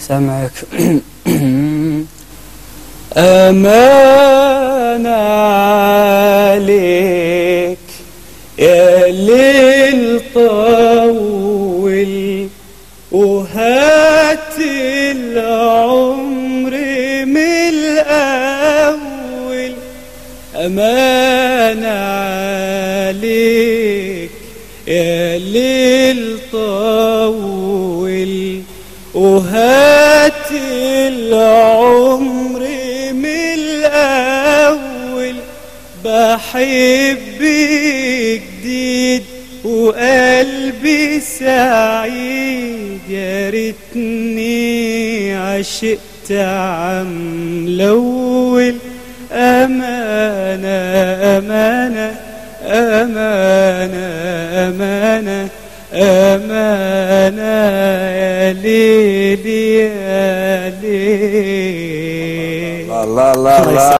سامعك أمان عليك يا ليل طول وهات العمر من الأول أمان عليك يا ليل طول وهات العمر من الأول بحب جديد وقلبي سعيد يا ريتني عشقت عم الأول أمانة أمانة أمانة أمانة أمانة يا ليل يا ليل الله الله الله